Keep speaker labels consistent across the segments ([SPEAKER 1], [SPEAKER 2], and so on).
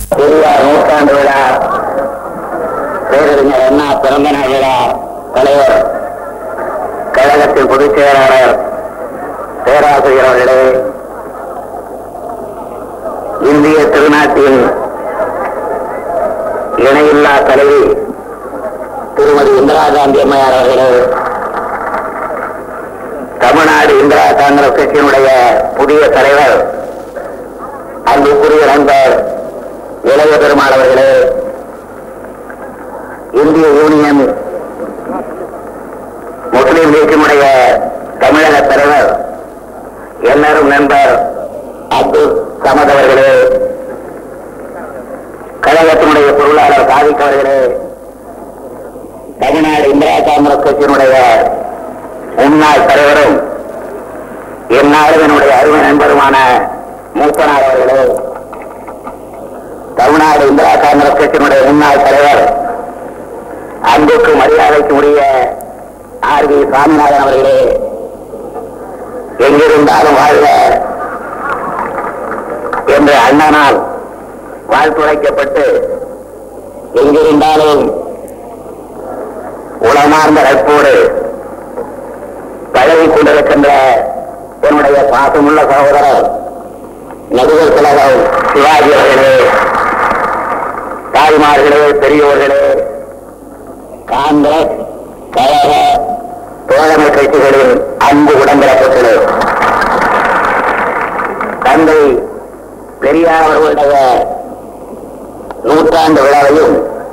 [SPEAKER 1] பெரியார் நூற்றாண்டு விழா பேரறிஞர் அண்ணா பிறந்த நாள் விழா தலைவர் கழகத்தின் பொதுச் செயலாளர் பேராசிரியர் அவர்களே இந்திய திருநாட்டின் இணையில்லா தலைவி திருமதி இந்திரா காந்தி அம்மையார் அவர்களே தமிழ்நாடு இந்திரா காங்கிரஸ் கட்சியினுடைய புதிய தலைவர் அன்புக்குரிய நண்பர் இளைய பெருமாள் அவர்களே இந்திய யூனியன் முஸ்லிம் லீக்கினுடைய தமிழக தலைவர் எல்லாரும் நண்பர் அப்துல் சமத் அவர்களே கழகத்தினுடைய பொருளாளர் சாதிக் அவர்களே தமிழ்நாடு இந்திரா காங்கிரஸ் கட்சியினுடைய முன்னாள் தலைவரும் எந்நாளும் என்னுடைய அருமை நண்பருமான மூப்பனார் அவர்களே தமிழ்நாடு இந்திரா காங்கிரஸ் கட்சியினுடைய முன்னாள் தலைவர் அன்புக்கு மரியாதைக்கு உரிய ஆர் வி சாமிநாதன் அவர்களே எங்கிருந்தாலும் வாழ்க என்று அண்ணனால் வாழ்த்துரைக்கப்பட்டு எங்கிருந்தாலும் உளமார்ந்த நட்போடு பழகிக் கொண்டிருக்கின்ற என்னுடைய பாசமுள்ள சகோதரர் நடிகர் கழகம் சிவாஜி அவர்களே தாய்மார்களே பெரியோர்களே காங்கிரஸ் கழக தோழமை கட்சிகளின் அன்பு உடன்பிறப்புகளே தந்தை பெரியார் அவர்களுடைய நூற்றாண்டு விழாவையும்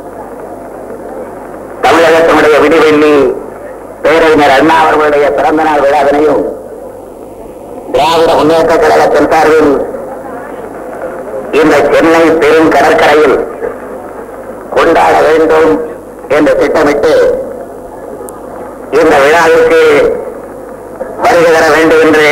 [SPEAKER 1] தமிழகத்தினுடைய விடிவெள்ளி பேரறிஞர் அண்ணா அவர்களுடைய பிறந்த நாள் விழாவினையும் திராவிட முன்னேற்ற கழகத்தின் சார்பில் இந்த சென்னை பெரும் கடற்கரையில் கொண்டாட வேண்டும் என்று திட்டமிட்டு இந்த விழாவிற்கு வருகை தர வேண்டும் என்று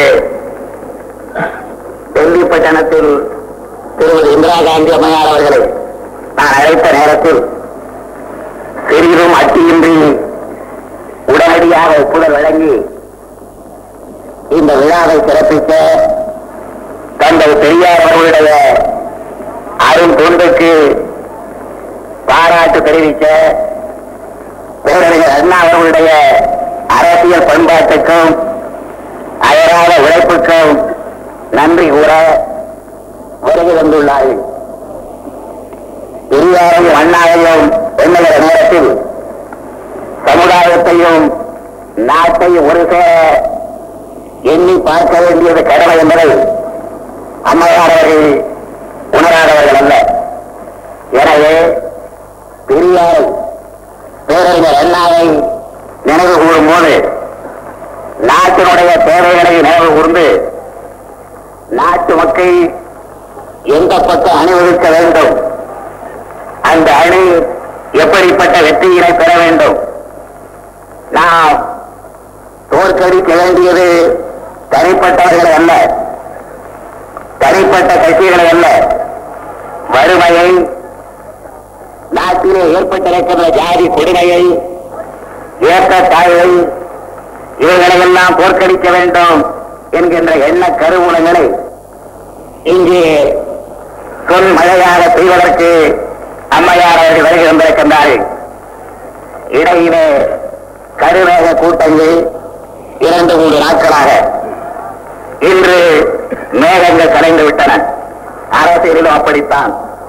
[SPEAKER 1] டெல்லி பட்டணத்தில் திருமதி இந்திரா காந்தி அம்மையார் அவர்களை நான் அழைத்த நேரத்தில் சிறிதும் அட்டியின்றி உடனடியாக ஒப்புதல் வழங்கி இந்த விழாவை சிறப்பிக்க தந்தை பெரியார் அவர்களுடைய அரும் தொண்டுக்கு பாராட்டு தெரிவிக்க பேரறிஞர் அண்ணா அவர்களுடைய அரசியல் பண்பாட்டுக்கும் அயராத உழைப்புக்கும் நன்றி கூற வருகை வந்துள்ளார்கள் பெரியாரையும் அண்ணாவையும் எண்ணுகிற நேரத்தில் சமுதாயத்தையும் நாட்டையும் ஒரு சேர எண்ணி பார்க்க வேண்டியது கடமை என்பதை அம்மையார் அவர்கள் உணராதவர்கள் அல்ல எனவே பெரியாரை பேரறிஞர் அண்ணாவை நினைவு கூறும் போது நாட்டினுடைய தேவைகளை நினைவு கூர்ந்து நாட்டு மக்கள் எந்த பக்கம் அணிவகுக்க வேண்டும் அந்த அணி எப்படிப்பட்ட வெற்றியினை பெற வேண்டும் நாம் தோற்கடிக்க வேண்டியது தனிப்பட்டவர்களை அல்ல தனிப்பட்ட கட்சிகளை அல்ல வறுமையை நாட்டிலே ஏற்பட்டிருக்கின்ற ஜாதி கொடுமையை ஏற்றத்தாழ்வை இவைகளையெல்லாம் தோற்கடிக்க வேண்டும் என்கின்ற எண்ண கருவூலங்களை இங்கு சொல் மழையாக பெய்வதற்கு அம்மையார் அவர்கள் வருகை வந்திருக்கின்றார்கள் இடையிலே கருவேக கூட்டங்கள் இரண்டு மூன்று நாட்களாக இன்று மேகங்கள் கலைந்து விட்டன அரசியலிலும் அப்படித்தான்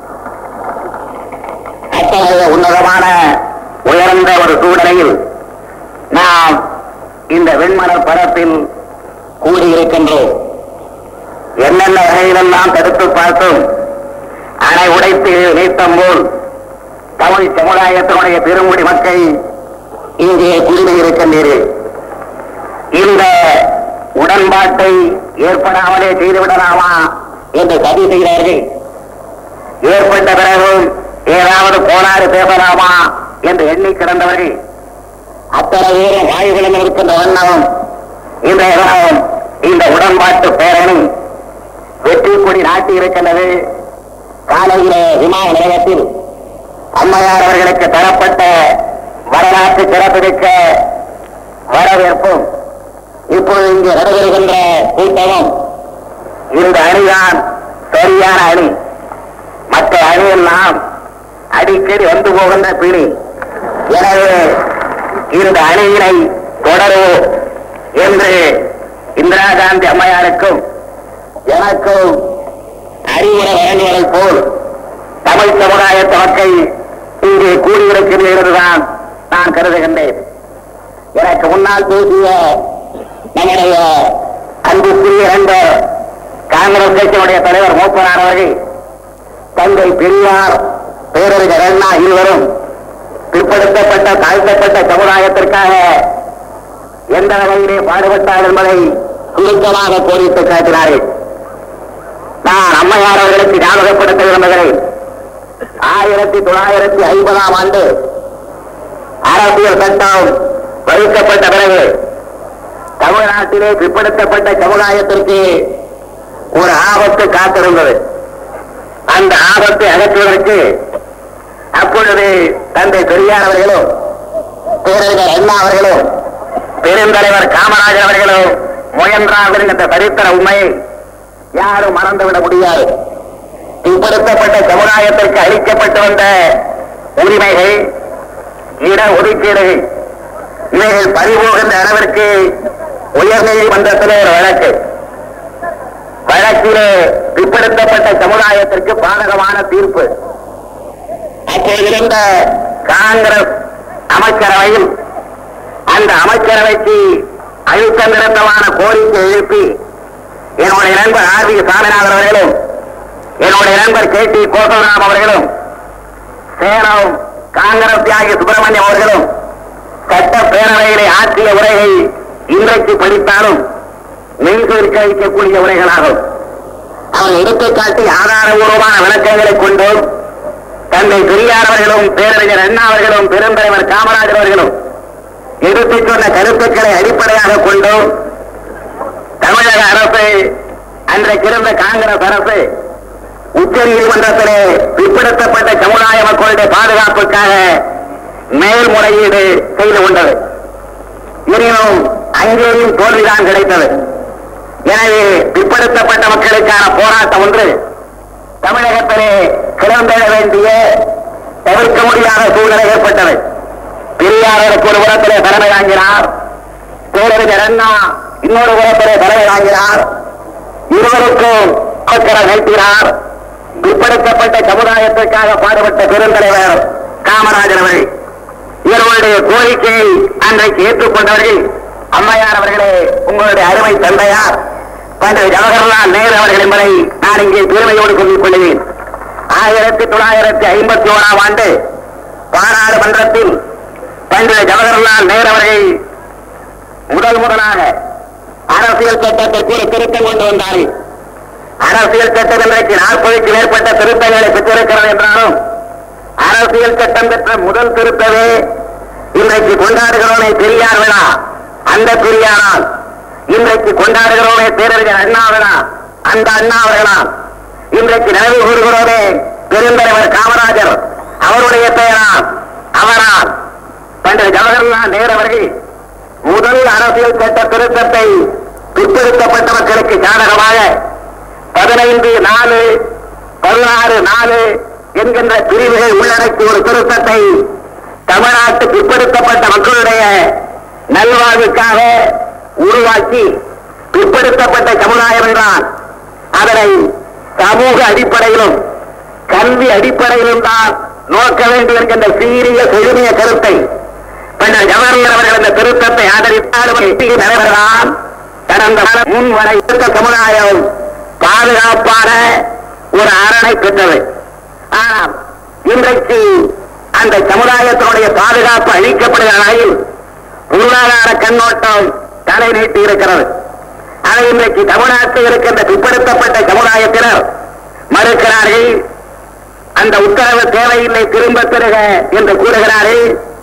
[SPEAKER 1] அத்தகைய உன்னதமான உயர்ந்த ஒரு சூழ்நிலையில் நாம் இந்த வெண்மணல் பரப்பில் கூடியிருக்கின்றோம் என்னென்ன வகையிலெல்லாம் தடுத்து பார்த்தும் அணை உடைத்து நீத்தம் போல் தமிழ் சமுதாயத்தினுடைய பெருங்குடி மக்கள் இங்கே குடிமையிருக்கின்றீர்கள் இந்த உடன்பாட்டை ஏற்படாமலே செய்துவிடலாமா என்று சதி செய்கிறார்கள் ஏற்பட்ட பிறகு ஏதாவது போராடு பேசலாமா என்று எண்ணி கிடந்தவர்கள் அத்தனை பேரும் வாயுகளும் இருக்கின்ற வண்ணம் இன்றைய தினம் இந்த உடன்பாட்டு பேரணி வெற்றி கொடி நாட்டி இருக்கின்றது காலையிலே விமான நிலையத்தில் அம்மையார் அவர்களுக்கு தரப்பட்ட வரலாற்று சிறப்புமிக்க வரவேற்பும் இப்போது இங்கு நடைபெறுகின்ற கூட்டமும் இந்த அணிதான் சரியான அணி மற்ற அணியெல்லாம் என்பதெல்லாம் அடிக்கடி வந்து போகின்ற பிணி எனவே இந்த அணியினை தொடருவோம் என்று இந்திரா காந்தி அம்மையாருக்கும் எனக்கும் அறிவுரை வழங்குவதைப் போல் தமிழ் சமுதாயத்த மக்கள் இங்கே கூடியிருக்கிறதுதான் நான் கருதுகின்றேன் எனக்கு முன்னால் பேசிய நம்முடைய அன்புக்குரிய நண்பர் காங்கிரஸ் கட்சியினுடைய தலைவர் மூப்பனார் அவர்கள் தந்தை பெரியார் பேரறிஞர் அண்ணா இருவரும் பிற்படுத்தப்பட்ட தாழ்த்தப்பட்ட சமுதாயத்திற்காக எந்த வகையிலே பாடுபட்டார் என்பதை சுருக்கமாக கோரித்து காட்டினார்கள் நான் அம்மையார் அவர்களுக்கு ஞாபகப்படுத்த விரும்புகிறேன் ஆயிரத்தி தொள்ளாயிரத்தி ஐம்பதாம் ஆண்டு அரசியல் சட்டம் வகுக்கப்பட்ட பிறகு தமிழ்நாட்டிலே பிற்படுத்தப்பட்ட சமுதாயத்திற்கு ஒரு ஆபத்து காத்திருந்தது அந்த ஆபத்தை அகற்றுவதற்கு அப்பொழுது தந்தை பெரியார் அவர்களும் பேரறிஞர் அண்ணா அவர்களும் பெருந்தலைவர் காமராஜர் அவர்களும் முயன்றார்கள் என்ற சரித்திர உண்மையை யாரும் மறந்துவிட முடியாது பிற்படுத்தப்பட்ட சமுதாயத்திற்கு அளிக்கப்பட்டு வந்த உரிமைகள் இட ஒதுக்கீடுகள் இவைகள் பறிபோகின்ற அளவிற்கு உயர்நீதிமன்றத்திலே ஒரு வழக்கு வழக்கிலே பிற்படுத்தப்பட்ட சமுதாயத்திற்கு பாதகமான தீர்ப்பு அப்போது இருந்த காங்கிரஸ் அமைச்சரவையில் அந்த அமைச்சரவைக்கு அழுத்த நிறுத்தமான கோரிக்கை எழுப்பி என்னுடைய நண்பர் ஆர் வி சாமிநாதன் அவர்களும் என்னுடைய நண்பர் கே டி கோசவராம் அவர்களும் சேலம் காங்கிரஸ் தியாகி சுப்பிரமணியம் அவர்களும் சட்டப்பேரவையிலே ஆற்றிய உரையை இன்றைக்கு படித்தாலும் மெய்சிருக்க வைக்கக்கூடிய உரைகளாகும் அவர் எடுத்துக்காட்டி ஆதாரபூர்வமான விளக்கங்களை கொண்டும் தந்தை பெரியார் அவர்களும் பேரறிஞர் அண்ணா அவர்களும் பெருந்தலைவர் காமராஜர் அவர்களும் எடுத்துச் சொன்ன கருத்துக்களை அடிப்படையாக கொண்டும் தமிழக அரசு அன்றைக்கு இருந்த காங்கிரஸ் அரசு உச்ச நீதிமன்றத்திலே பிற்படுத்தப்பட்ட சமுதாய மக்களுடைய பாதுகாப்புக்காக மேல்முறையீடு செய்து கொண்டது எனினும் அங்கேயும் தோல்விதான் கிடைத்தது எனவே பிற்படுத்தப்பட்ட மக்களுக்கான போராட்டம் ஒன்று தமிழகத்திலே கிளம்பிட வேண்டிய தவிர்க்க முடியாத சூழ்நிலை ஏற்பட்டது பெரியாருக்கு ஒரு புறத்திலே தலைமை வாங்கினார் பேரறிஞர் அண்ணா இன்னொரு புறத்திலே தலைமை வாங்கினார் இருவருக்கும் அமைச்சரை நீட்டினார் பிற்படுத்தப்பட்ட சமுதாயத்திற்காக பாடுபட்ட பெருந்தலைவர் காமராஜர் அவர்கள் இவர்களுடைய கோரிக்கையை அன்றைக்கு ஏற்றுக்கொண்டவர்கள் அம்மையார் அவர்களே உங்களுடைய அருமை தந்தையார் பண்டைய ஜவஹர்லால் நேரு அவர்கள் என்பதை நான் இங்கே பெருமையோடு சொல்லிக் கொள்கிறேன் ஆயிரத்தி தொள்ளாயிரத்தி ஐம்பத்தி ஓராம் ஆண்டு பாராளுமன்றத்தில் பண்டைய ஜவஹர்லால் நேரு அவர்கள் முதல் முதலாக அரசியல் சட்டத்திற்கு ஒரு திருத்தம் கொண்டு வந்தார்கள் அரசியல் சட்டம் இன்றைக்கு நாற்பதுக்கு மேற்பட்ட திருத்தங்களை பெற்றிருக்கிறது என்றாலும் அரசியல் சட்டம் பெற்ற முதல் திருத்தமே இன்றைக்கு கொண்டாடுகிறோமே பெரியார் விழா அந்த பெரியாரால் இன்றைக்கு கொண்டாடுகிறோமே பேரறிஞர் அண்ணா விழா அந்த அண்ணா அவர்களால் இன்றைக்கு நினைவு கூறுகிறோமே பெருந்தலைவர் காமராஜர் அவருடைய பெயரால் அவரால் பண்டைய ஜவஹர்லால் நேரு அவர்கள் முதல் அரசியல் சட்ட திருத்தத்தை பிற்படுத்தப்பட்ட மக்களுக்கு சாதகமாக பதினைந்து நாலு பதினாறு நாலு என்கின்ற பிரிவுகள் உள்ளடக்கி ஒரு திருத்தத்தை தமிழ்நாட்டு பிற்படுத்தப்பட்ட மக்களுடைய நல்வாழ்வுக்காக உருவாக்கி பிற்படுத்தப்பட்ட சமுதாயம் என்றால் அதனை சமூக அடிப்படையிலும் கல்வி அடிப்படையிலும் தான் நோக்க வேண்டும் என்கின்ற சீரிய செழுமைய கருத்தை பின்னர் ஜவஹர்லால் அவர்கள் இந்த திருத்தத்தை ஆதரித்தாலும் தலைவர்தான் கடந்த முன் வரை இருந்த சமுதாயம் பாதுகாப்பான ஒரு அரணை பெற்றது ஆனால் இன்றைக்கு அந்த சமுதாயத்தினுடைய பாதுகாப்பு அளிக்கப்படுகிற நிலையில் பொருளாதார கண்ணோட்டம் தலை நீட்டி இருக்கிறது அதை இன்றைக்கு தமிழ்நாட்டில் இருக்கின்ற பிற்படுத்தப்பட்ட சமுதாயத்தினர் மறுக்கிறார்கள் அந்த உத்தரவு தேவையில்லை திரும்ப பெறுக என்று கூறுகிறார்கள்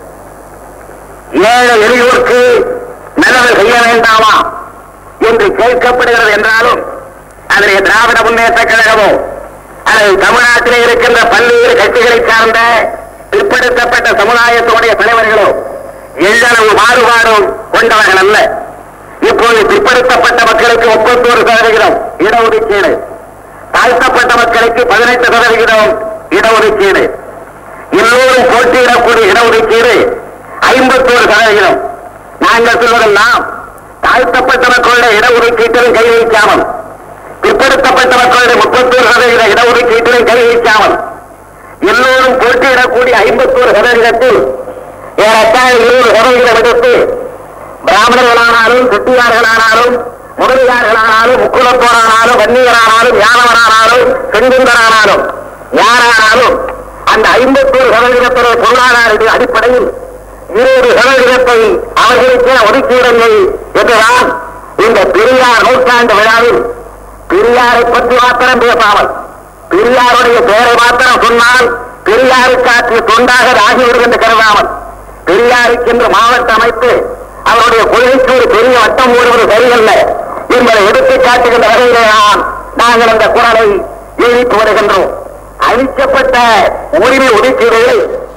[SPEAKER 1] ஏழை எளியோருக்கு நல்லது செய்ய வேண்டாமா என்று கேட்கப்படுகிறது என்றாலும் அதனை திராவிட முன்னேற்ற கழகமோ அல்லது தமிழ்நாட்டிலே இருக்கின்ற பல்வேறு கட்சிகளை சார்ந்த பிற்படுத்தப்பட்ட சமுதாயத்தினுடைய தலைவர்களோ எவ்வளவு மாறுபாடும் கொண்டவர்கள் அல்ல இப்போது பிற்படுத்தப்பட்ட மக்களுக்கு முப்பத்தோரு சதவிகிதம் இடஒதுக்கீடு தாழ்த்தப்பட்ட மக்களுக்கு பதினெட்டு சதவிகிதம் இடஒதுக்கீடு எல்லோரும் போட்டியிடக்கூடிய இடஒதுக்கீடு ஐம்பத்தோரு சதவிகிதம் நாங்கள் சொல்வதெல்லாம் தாழ்த்தப்பட்ட மக்களுடைய இடஒதுக்கீட்டிலும் கை வைக்காமல் பிற்படுத்தப்பட்ட மக்களுடைய முப்பத்தோரு சதவீத இடஒதுக்கீட்டிலும் கை வைக்காமல் எல்லோரும் போட்டியிடக்கூடிய ஐம்பத்தோரு சதவீதத்தில் ஏறத்தாழ இருபது சதவீதம் எடுத்து பிராமணர்களானாலும் செட்டியார்களானாலும் முதலியார்களானாலும் முக்குலத்தோரானாலும் வன்னியரானாலும் யானவரானாலும் செங்குந்தரானாலும் யாரானாலும் அந்த ஐம்பத்தோரு சதவீதத்துடைய பொருளாதார அடிப்படையில் இருபது சதவீதத்தை அவர்களுக்கே ஒதுக்கிவிடுங்கள் என்றுதான் இந்த பெரியார் நூற்றாண்டு விழாவில் பெரியாரை பற்றி மாத்திரம் பேசாமல் பெரியாருடைய பெயரை மாத்திரம் சொன்னால் பெரியாருக்கு ஆற்றிய தொண்டாக அது ஆகிவிடும் என்று கருதாமல் பெரியாருக்கு என்று மாவட்ட அமைத்து அவருடைய கொள்கைக்கு ஒரு பெரிய வட்டம் போடுவது சரியல்ல என்பதை எடுத்துக் காட்டுகின்ற வகையிலே தான் நாங்கள் அந்த குரலை எழுதிட்டு வருகின்றோம் அளிக்கப்பட்ட உரிமை ஒதுக்கீடுகளை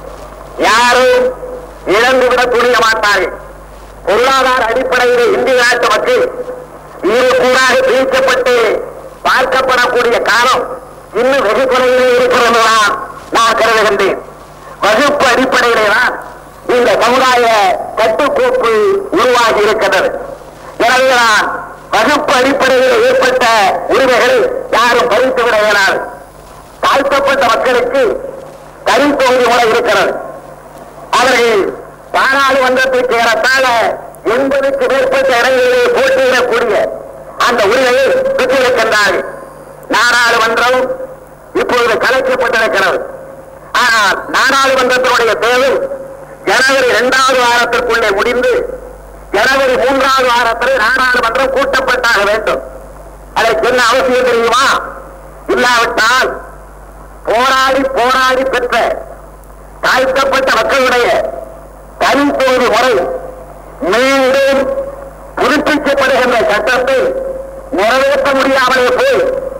[SPEAKER 1] யாரும் இழந்துவிடக் துணிய மாட்டார்கள் பொருளாதார அடிப்படையில் இந்திய நாட்டு மக்கள் இரு கூறாக பிரிக்கப்பட்டு பார்க்கப்படக்கூடிய காலம் இன்னும் வெகு தொலைவிலே இருக்கிறதுதான் நான் கருதுகின்றேன் வகுப்பு அடிப்படையிலே தான் இந்த சமுதாய கட்டுக்கோப்பு உருவாகி இருக்கிறது எனவே தான் வகுப்பு அடிப்படையில் ஏற்பட்ட உரிமைகள் யாரும் பறித்து விட இயலாது தாழ்த்தப்பட்ட மக்களுக்கு தனித்தொகுதி முறை இருக்கிறது அவர்கள் பாராளுமன்றத்தில் ஏறத்தாழ எண்பதுக்கு மேற்பட்ட இடங்களிலே போட்டியிடக்கூடிய அந்த உரிமையை பெற்றிருக்கின்றார்கள் நாடாளுமன்றம் இப்பொழுது கலைக்கப்பட்டிருக்கிறது ஆனால் நாடாளுமன்றத்தினுடைய தேவை ஜனவரி இரண்டாவது வாரத்திற்குள்ளே முடிந்து ஜனவரி மூன்றாவது வாரத்தில் நாடாளுமன்றம் கூட்டப்பட்டாக வேண்டும் அதற்கு என்ன அவசியம் தெரியுமா இல்லாவிட்டால் போராடி போராடி பெற்ற தாழ்த்தப்பட்ட மக்களுடைய தனித்தொகுதி முறை மீண்டும் புதுப்பிக்கப்படுகின்ற சட்டத்தை நிறைவேற்ற முடியாமலே போய்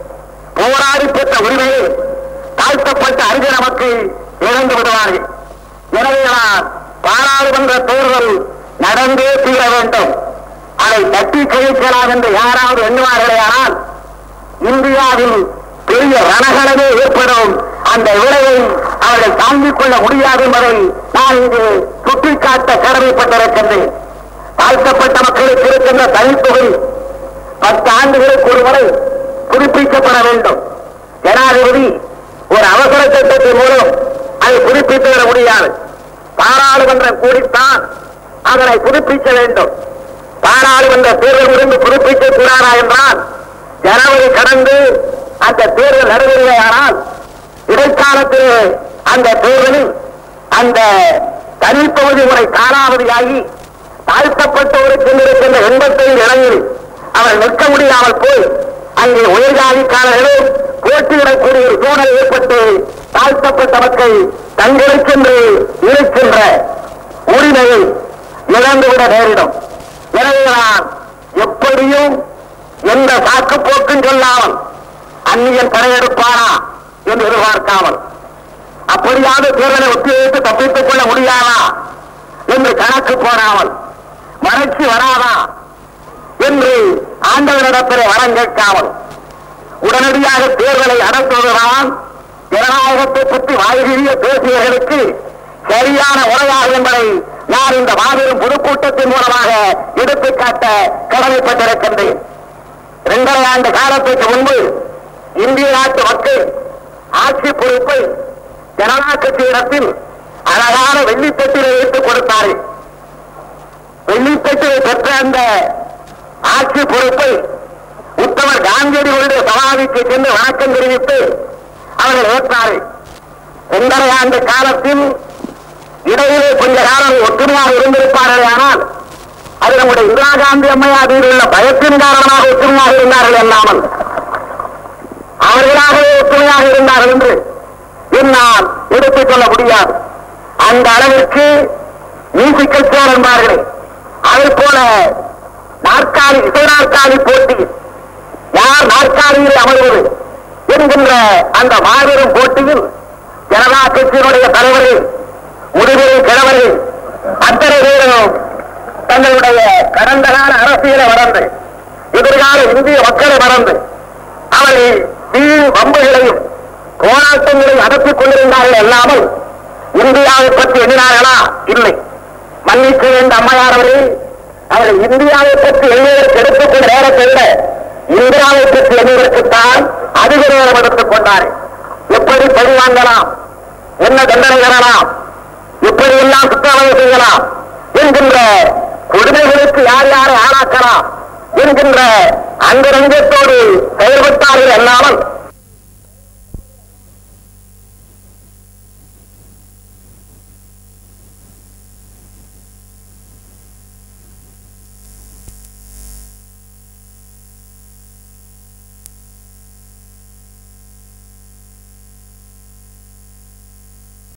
[SPEAKER 1] போராடி பெற்ற உரிமையை தாழ்த்தப்பட்ட அறிஞர் நமக்கு இழந்து விடுவார்கள் எனவேதான் பாராளுமன்ற தேர்தல் நடந்தே தீர வேண்டும் அதை தட்டி கழிக்கலாம் என்று யாராவது எண்ணுவார்களேயானால் இந்தியாவில் பெரிய ரணகளவே ஏற்படும் அந்த விளைவை அவர்கள் தாங்கிக் கொள்ள முடியாது என்பதை நான் இங்கு சுட்டிக்காட்ட கடமைப்பட்டிருக்கின்றேன் தாழ்த்தப்பட்ட மக்களுக்கு இருக்கின்ற தனித்தொகை பத்து ஆண்டுகளுக்கு ஒரு முறை புதுப்பிக்கப்பட வேண்டும் ஜனாதிபதி ஒரு அவசர சட்டத்தின் மூலம் அதை புதுப்பித்து விட முடியாது பாராளுமன்றம் கூடித்தான் அதனை புதுப்பிக்க வேண்டும் பாராளுமன்ற தேர்தல் இருந்து புதுப்பிக்க கூடாதா என்றால் ஜனவரி கடந்து அந்த தேர்தல் நடைபெறுவானால் இடைக்காலத்திலே அந்த தேர்தலில் அந்த தனிப்பகுதி முறை காலாவதியாகி தாழ்த்தப்பட்டவருக்கு இருக்கின்ற எண்பத்தைந்து இடங்களில் அவர் நிற்க முடியாமல் போய் அங்கே உயர்ஜாதிக்காரர்களும் போட்டியிடக்கூடிய ஒரு சூழல் ஏற்பட்டு தாழ்த்தப்பட்ட மக்கள் தங்களுக்கென்று இருக்கின்ற உரிமையை இழந்துவிட நேரிடும் எனவேதான் எப்படியும் எந்த சாக்கு போக்கும் சொல்லாமல் அந்நியன் படையெடுப்பானா என்று எதிர்பார்க்காமல் அப்படியாவது தேர்தலை ஒத்திவைத்து தப்பித்துக் கொள்ள முடியாதா என்று கணக்கு போடாமல் வறட்சி வராதா என்று ஆண்டவரிடத்திலே வரம் கேட்காமல் உடனடியாக தேர்தலை நடத்துவதுதான் ஜனநாயகத்தை பற்றி வாய்கிறிய பேசியவர்களுக்கு சரியான உரையாகும் என்பதை நான் இந்த மாபெரும் பொதுக்கூட்டத்தின் மூலமாக எடுத்துக்காட்ட கடமைப்பட்டிருக்கின்றேன் இரண்டரை ஆண்டு காலத்திற்கு முன்பு இந்திய நாட்டு மக்கள் ஆட்சி பொறுப்பை ஜனதா கட்சியிடத்தில் அழகான வெள்ளித்தட்டிலே வைத்துக் கொடுத்தார்கள் வெள்ளித்தட்டிலே பெற்ற அந்த ஆட்சி பொறுப்பை உத்தமர் காந்தியடிகளுடைய சமாதிக்கு சென்று வணக்கம் தெரிவித்து அவர்கள் ஏற்றார்கள் இரண்டரை ஆண்டு காலத்தில் இடையிலே கொஞ்ச காலம் ஒற்றுமையாக இருந்திருப்பார்கள் ஆனால் அது நம்முடைய இந்திரா காந்தி அம்மையார் மீது உள்ள பயத்தின் காரணமாக ஒற்றுமையாக இருந்தார்கள் அல்லாமல் அவர்களாகவே ஒற்றுமையாக இருந்தார்கள் என்று என்னால் எடுத்துக் கொள்ள முடியாது அந்த அளவிற்கு மியூசிக்கல் சேர் என்பார்களே அதை போல நாற்காலி இசை நாற்காலி போட்டி யார் நாற்காலியில் அமர்வது என்கின்ற அந்த மாபெரும் போட்டியில் ஜனதா கட்சியினுடைய தலைவர்கள் முடிவுரை கிழவர்கள் அத்தனை பேரும் தங்களுடைய கடந்த கால அரசியலை மறந்து எதிர்கால இந்திய மக்களை மறந்து அவர்கள் வீண் வம்புகளையும் போராட்டங்களை நடத்திக் கொண்டிருந்தார்கள் அல்லாமல் இந்தியாவை பற்றி எண்ணினார்களா இல்லை மன்னிக்க வேண்ட அம்மையார் அவர்களே அவர்கள் இந்தியாவை பற்றி எண்ணுவதற்கு எடுத்துக்கொண்ட நேரத்தை விட இந்தியாவை பற்றி எண்ணுவதற்குத்தான் அதிக நேரம் எடுத்துக் கொண்டார்கள் எப்படி பழி வாங்கலாம் என்ன தண்டனை பெறலாம் எப்படி எல்லாம் குற்றவாளி செய்யலாம் என்கின்ற கொடுமைகளுக்கு யார் யாரை ஆளாக்கலாம் என்கின்ற அந்த ரங்கத்தோடு செயல்பட்டார்கள் அல்லாமல்